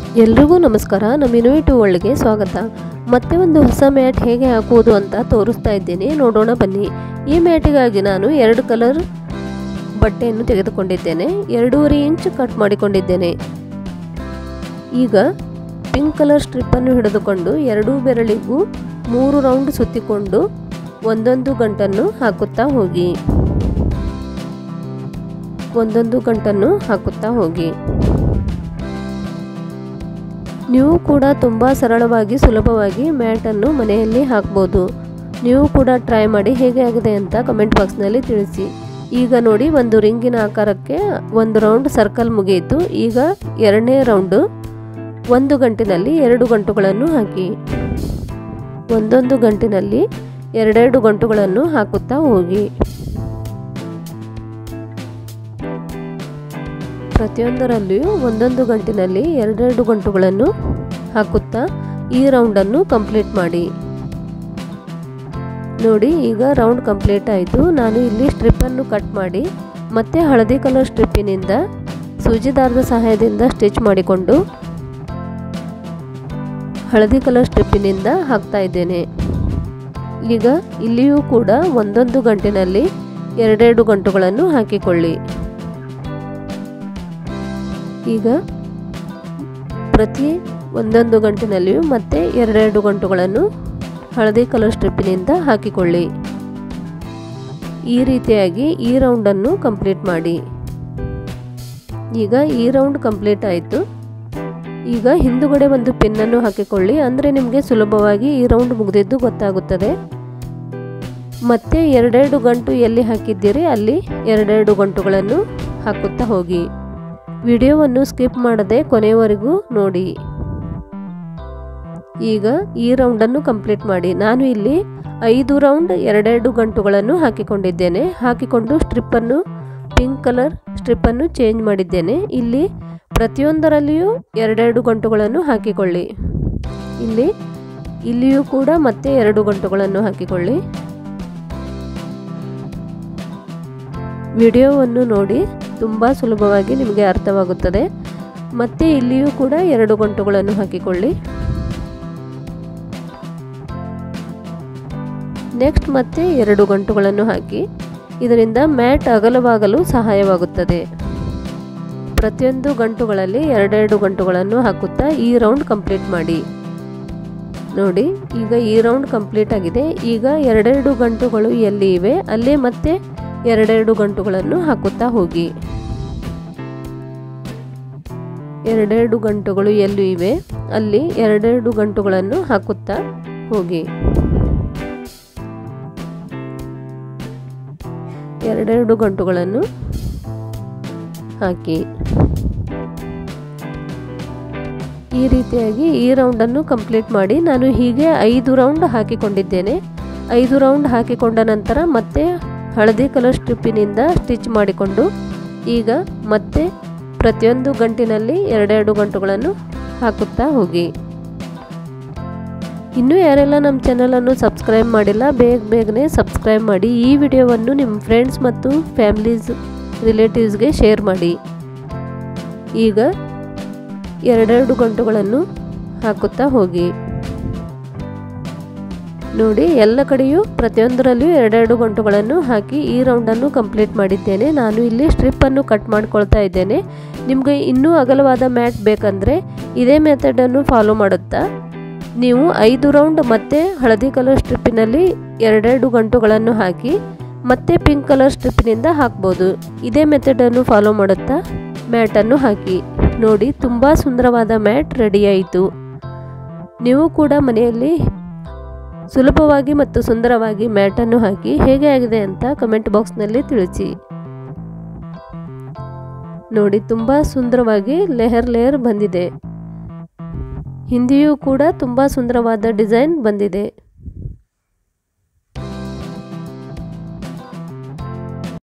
ಎಲ್ರಿಗೂ ನಮಸ್ಕಾರ ನಮ್ಮ ಇನ್ವಿಟಿವ್ ವರ್ಲ್ಡ್ಗೆ ಸ್ವಾಗತ ಮತ್ತೆ ಒಂದು ಹೊಸ ಮ್ಯಾಟ್ ಹೇಗೆ ಹಾಕುವುದು ಅಂತ ತೋರಿಸ್ತಾ ಇದ್ದೀನಿ ನೋಡೋಣ ಬನ್ನಿ ಈ ಮ್ಯಾಟಿಗಾಗಿ ನಾನು ಎರಡು ಕಲರ್ ಬಟ್ಟೆಯನ್ನು ತೆಗೆದುಕೊಂಡಿದ್ದೇನೆ ಎರಡೂವರೆ ಇಂಚ್ ಕಟ್ ಮಾಡಿಕೊಂಡಿದ್ದೇನೆ ಈಗ ಪಿಂಕ್ ಕಲರ್ ಸ್ಟ್ರಿಪ್ಪನ್ನು ಹಿಡಿದುಕೊಂಡು ಎರಡೂ ಬೆರಳಿಗೂ ಮೂರು ರೌಂಡ್ ಸುತ್ತಿಕೊಂಡು ಒಂದೊಂದು ಗಂಟನ್ನು ಹಾಕುತ್ತಾ ಹೋಗಿ ಒಂದೊಂದು ಗಂಟನ್ನು ಹಾಕುತ್ತಾ ಹೋಗಿ ನೀವು ಕೂಡ ತುಂಬ ಸರಳವಾಗಿ ಸುಲಭವಾಗಿ ಮ್ಯಾಟನ್ನು ಮನೆಯಲ್ಲಿ ಹಾಕ್ಬೋದು ನೀವು ಕೂಡ ಟ್ರೈ ಮಾಡಿ ಹೇಗೆ ಆಗಿದೆ ಅಂತ ಕಮೆಂಟ್ ಬಾಕ್ಸ್ನಲ್ಲಿ ತಿಳಿಸಿ ಈಗ ನೋಡಿ ಒಂದು ರಿಂಗಿನ ಆಕಾರಕ್ಕೆ ಒಂದು ರೌಂಡ್ ಸರ್ಕಲ್ ಮುಗಿಯಿತು ಈಗ ಎರಡನೇ ರೌಂಡು ಒಂದು ಗಂಟಿನಲ್ಲಿ ಎರಡು ಗಂಟುಗಳನ್ನು ಹಾಕಿ ಒಂದೊಂದು ಗಂಟಿನಲ್ಲಿ ಎರಡೆರಡು ಗಂಟುಗಳನ್ನು ಹಾಕುತ್ತಾ ಹೋಗಿ ಪ್ರತಿಯೊಂದರಲ್ಲಿಯೂ ಒಂದೊಂದು ಗಂಟಿನಲ್ಲಿ ಎರಡೆರಡು ಗಂಟುಗಳನ್ನು ಹಾಕುತ್ತಾ ಈ ರೌಂಡನ್ನು ಕಂಪ್ಲೀಟ್ ಮಾಡಿ ನೋಡಿ ಈಗ ರೌಂಡ್ ಕಂಪ್ಲೀಟ್ ಆಯಿತು ನಾನು ಇಲ್ಲಿ ಸ್ಟ್ರಿಪ್ಪನ್ನು ಕಟ್ ಮಾಡಿ ಮತ್ತೆ ಹಳದಿ ಕಲರ್ ಸ್ಟ್ರಿಪ್ಪಿನಿಂದ ಸೂಜಿ ದಾರದ ಸಹಾಯದಿಂದ ಸ್ಟಿಚ್ ಮಾಡಿಕೊಂಡು ಹಳದಿ ಕಲರ್ ಸ್ಟ್ರಿಪ್ಪಿನಿಂದ ಹಾಕ್ತಾ ಇದ್ದೇನೆ ಈಗ ಇಲ್ಲಿಯೂ ಕೂಡ ಒಂದೊಂದು ಗಂಟಿನಲ್ಲಿ ಎರಡೆರಡು ಗಂಟುಗಳನ್ನು ಹಾಕಿಕೊಳ್ಳಿ ಈಗ ಪ್ರತಿ ಒಂದೊಂದು ಗಂಟಿನಲ್ಲಿಯೂ ಮತ್ತೆ ಎರಡೆರಡು ಗಂಟುಗಳನ್ನು ಹಳದಿ ಕಲರ್ ಸ್ಟ್ರಿಪ್ಪಿನಿಂದ ಹಾಕಿಕೊಳ್ಳಿ ಈ ರೀತಿಯಾಗಿ ಈ ರೌಂಡನ್ನು ಕಂಪ್ಲೀಟ್ ಮಾಡಿ ಈಗ ಈ ರೌಂಡ್ ಕಂಪ್ಲೀಟ್ ಆಯಿತು ಈಗ ಹಿಂದುಗಡೆ ಒಂದು ಪಿನ್ನನ್ನು ಹಾಕಿಕೊಳ್ಳಿ ಅಂದರೆ ನಿಮಗೆ ಸುಲಭವಾಗಿ ಈ ರೌಂಡ್ ಮುಗಿದಿದ್ದು ಗೊತ್ತಾಗುತ್ತದೆ ಮತ್ತೆ ಎರಡೆರಡು ಗಂಟು ಎಲ್ಲಿ ಹಾಕಿದ್ದೀರಿ ಅಲ್ಲಿ ಎರಡೆರಡು ಗಂಟುಗಳನ್ನು ಹಾಕುತ್ತಾ ಹೋಗಿ ವಿಡಿಯೋವನ್ನು ಸ್ಕಿಪ್ ಮಾಡದೆ ಕೊನೆಯವರೆಗೂ ನೋಡಿ ಈಗ ಈ ರೌಂಡನ್ನು ಕಂಪ್ಲೀಟ್ ಮಾಡಿ ನಾನು ಇಲ್ಲಿ ಐದು ರೌಂಡ್ ಎರಡೆರಡು ಗಂಟುಗಳನ್ನು ಹಾಕಿಕೊಂಡಿದ್ದೇನೆ ಹಾಕಿಕೊಂಡು ಸ್ಟ್ರಿಪ್ಪನ್ನು ಪಿಂಕ್ ಕಲರ್ ಸ್ಟ್ರಿಪ್ಪನ್ನು ಚೇಂಜ್ ಮಾಡಿದ್ದೇನೆ ಇಲ್ಲಿ ಪ್ರತಿಯೊಂದರಲ್ಲಿಯೂ ಎರಡೆರಡು ಗಂಟುಗಳನ್ನು ಹಾಕಿಕೊಳ್ಳಿ ಇಲ್ಲಿ ಇಲ್ಲಿಯೂ ಕೂಡ ಮತ್ತೆ ಎರಡು ಗಂಟುಗಳನ್ನು ಹಾಕಿಕೊಳ್ಳಿ ವಿಡಿಯೋವನ್ನು ನೋಡಿ ತುಂಬ ಸುಲಭವಾಗಿ ನಿಮಗೆ ಅರ್ಥವಾಗುತ್ತದೆ ಮತ್ತೆ ಇಲ್ಲಿಯೂ ಕೂಡ ಎರಡು ಗಂಟುಗಳನ್ನು ಹಾಕಿಕೊಳ್ಳಿ ನೆಕ್ಸ್ಟ್ ಮತ್ತೆ ಎರಡು ಗಂಟುಗಳನ್ನು ಹಾಕಿ ಇದರಿಂದ ಮ್ಯಾಟ್ ಅಗಲವಾಗಲು ಸಹಾಯವಾಗುತ್ತದೆ ಪ್ರತಿಯೊಂದು ಗಂಟುಗಳಲ್ಲಿ ಎರಡೆರಡು ಗಂಟುಗಳನ್ನು ಹಾಕುತ್ತಾ ಈ ರೌಂಡ್ ಕಂಪ್ಲೀಟ್ ಮಾಡಿ ನೋಡಿ ಈಗ ಈ ರೌಂಡ್ ಕಂಪ್ಲೀಟ್ ಆಗಿದೆ ಈಗ ಎರಡೆರಡು ಗಂಟುಗಳು ಎಲ್ಲಿ ಇವೆ ಅಲ್ಲೇ ಮತ್ತೆ ಎರಡೆರಡು ಗಂಟುಗಳನ್ನು ಹಾಕುತ್ತಾ ಹೋಗಿ ಎರಡೆರಡು ಗಂಟುಗಳು ಎಲ್ಲಿ ಇವೆ ಅಲ್ಲಿ ಎರಡೆರಡು ಗಂಟುಗಳನ್ನು ಹಾಕುತ್ತಾ ಹೋಗಿ ಎರಡೆರಡು ಗಂಟುಗಳನ್ನು ಹಾಕಿ ಈ ರೀತಿಯಾಗಿ ಈ ರೌಂಡನ್ನು ಕಂಪ್ಲೀಟ್ ಮಾಡಿ ನಾನು ಹೀಗೆ ಐದು ರೌಂಡ್ ಹಾಕಿಕೊಂಡಿದ್ದೇನೆ ಐದು ರೌಂಡ್ ಹಾಕಿಕೊಂಡ ನಂತರ ಮತ್ತೆ ಹಳದಿ ಕಲರ್ ಸ್ಟ್ರಿಪ್ಪಿನಿಂದ ಸ್ಟಿಚ್ ಮಾಡಿಕೊಂಡು ಈಗ ಮತ್ತೆ ಪ್ರತಿಯೊಂದು ಗಂಟಿನಲ್ಲಿ ಎರಡೆರಡು ಗಂಟುಗಳನ್ನು ಹಾಕುತ್ತಾ ಹೋಗಿ ಇನ್ನೂ ಯಾರೆಲ್ಲ ನಮ್ಮ ಚಾನಲನ್ನು ಸಬ್ಸ್ಕ್ರೈಬ್ ಮಾಡಿಲ್ಲ ಬೇಗ ಬೇಗನೆ ಸಬ್ಸ್ಕ್ರೈಬ್ ಮಾಡಿ ಈ ವಿಡಿಯೋವನ್ನು ನಿಮ್ಮ ಫ್ರೆಂಡ್ಸ್ ಮತ್ತು ಫ್ಯಾಮಿಲೀಸ್ ರಿಲೇಟಿವ್ಸ್ಗೆ ಶೇರ್ ಮಾಡಿ ಈಗ ಎರಡೆರಡು ಗಂಟುಗಳನ್ನು ಹಾಕುತ್ತಾ ಹೋಗಿ ನೋಡಿ ಎಲ್ಲ ಕಡೆಯೂ ಪ್ರತಿಯೊಂದರಲ್ಲಿಯೂ ಎರಡೆರಡು ಗಂಟುಗಳನ್ನು ಹಾಕಿ ಈ ರೌಂಡನ್ನು ಕಂಪ್ಲೀಟ್ ಮಾಡಿದ್ದೇನೆ ನಾನು ಇಲ್ಲಿ ಸ್ಟ್ರಿಪ್ಪನ್ನು ಕಟ್ ಮಾಡ್ಕೊಳ್ತಾ ಇದ್ದೇನೆ ನಿಮಗೆ ಇನ್ನೂ ಅಗಲವಾದ ಮ್ಯಾಟ್ ಬೇಕಂದರೆ ಇದೇ ಮೆಥಡನ್ನು ಫಾಲೋ ಮಾಡುತ್ತಾ ನೀವು ಐದು ರೌಂಡ್ ಮತ್ತೆ ಹಳದಿ ಕಲರ್ ಸ್ಟ್ರಿಪ್ಪಿನಲ್ಲಿ ಎರಡೆರಡು ಗಂಟುಗಳನ್ನು ಹಾಕಿ ಮತ್ತೆ ಪಿಂಕ್ ಕಲರ್ ಸ್ಟ್ರಿಪ್ಪಿನಿಂದ ಹಾಕ್ಬೋದು ಇದೇ ಮೆಥಡನ್ನು ಫಾಲೋ ಮಾಡುತ್ತಾ ಮ್ಯಾಟನ್ನು ಹಾಕಿ ನೋಡಿ ತುಂಬ ಸುಂದರವಾದ ಮ್ಯಾಟ್ ರೆಡಿಯಾಯಿತು ನೀವು ಕೂಡ ಮನೆಯಲ್ಲಿ ಸುಲಭವಾಗಿ ಮತ್ತು ಸುಂದರವಾಗಿ ಮ್ಯಾಟನ್ನು ಹಾಕಿ ಹೇಗೆ ಆಗಿದೆ ಅಂತ ಕಮೆಂಟ್ ಬಾಕ್ಸ್ನಲ್ಲಿ ತಿಳಿಸಿ ನೋಡಿ ತುಂಬ ಸುಂದರವಾಗಿ ಲೆಹರ್ ಲೇಯರ್ ಬಂದಿದೆ ಹಿಂದಿಯೂ ಕೂಡ ತುಂಬ ಸುಂದರವಾದ ಡಿಸೈನ್ ಬಂದಿದೆ